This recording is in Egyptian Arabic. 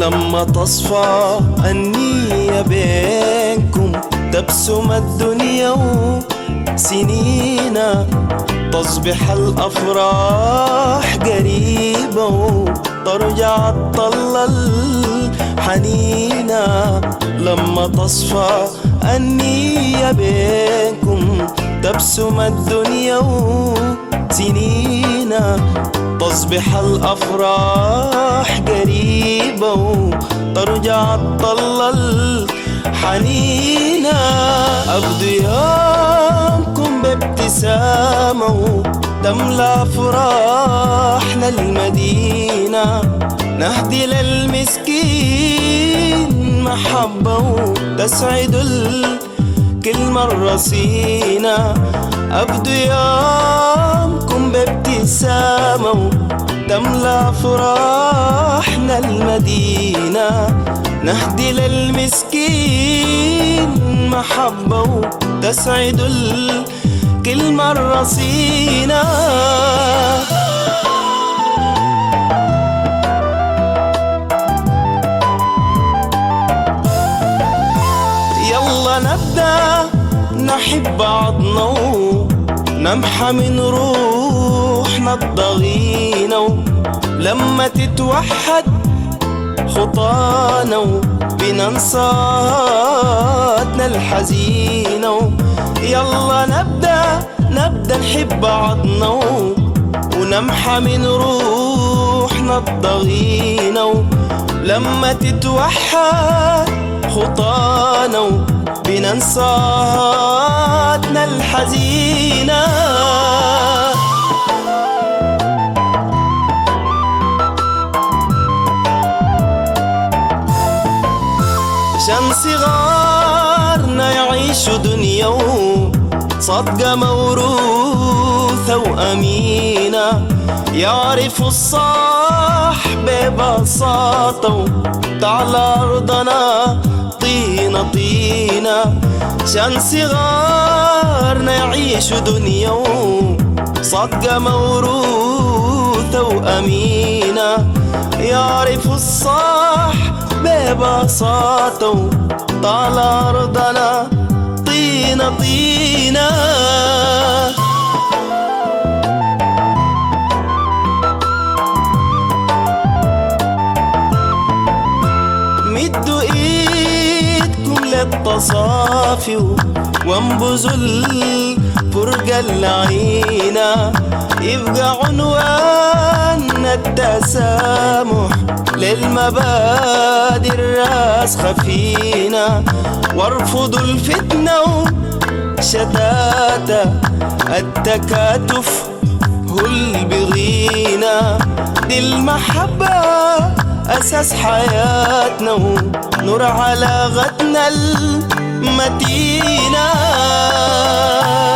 لما تصفى النية بينكم تبسم الدنيا سنينا تصبح الأفراح قريبة وترجع تطل الحنينة لما تصفى النية بينكم تبسم الدنيا سنينا تصبح الأفراح قريبة وترجع تطل الحنينة أبدو يومكم بابتسامة تملى أفراحنا المدينة نهدي للمسكين محبة وتسعد الكلمة الرصينة أبدو يومكم بابتسامة تملى أفراحنا المدينة نهدي للمسكين محبة وتسعد الكلمة الرصينة يلا نبدأ نحب بعضنا ونمحى من روحنا الضغينة لما تتوحد خطانا بننصاتنا الحزينة يلا نبدأ نبدأ نحب بعضنا ونمحى من روحنا الضغينة لما تتوحد خطانا بننصاتنا الحزينة عشان صغارنا يعيشوا دنيا صدقة موروثة وأمينة يعرفوا الصح ببساطة تعالى أرضنا طينة طينة عشان صغارنا يعيشوا دنيا صدقة موروثة وأمينة يعرفوا الصح ببساطة طال أرضنا طينة طينة مدوا ايدكم للتصافي وانبذوا الفرقة اللعينة يبقى عنوان التسامح للمبادئ الراسخة فينا وارفضوا الفتنة وشتاتة التكاتف هو اللي بغينا دي المحبة أساس حياتنا ونور علاقتنا المتينة